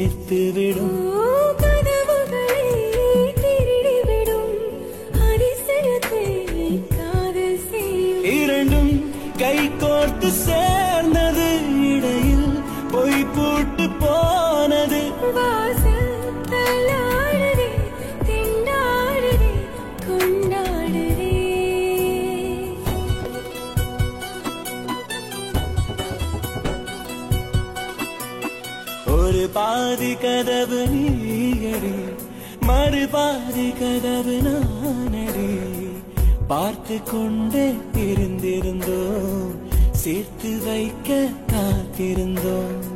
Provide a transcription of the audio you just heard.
சேர்த்து விடும் கனவுகளை திருடிவிடும் அதிசயத்தை காதல் செய்யும் இரண்டும் கை கோர்த்து சேர்ந்தது இடையில் பொய் பூட்டு போனது வாசல் தள்ளாடுதே திண்டாடுதே கொண்டாடுதே ஒரு பாதி கதவு நீயடி மறு பாதி கதவு நானடி பார்த்து கொண்டே இருந்திருந்தோம் சேர்த்து வைக்க காத்திருந்தோம்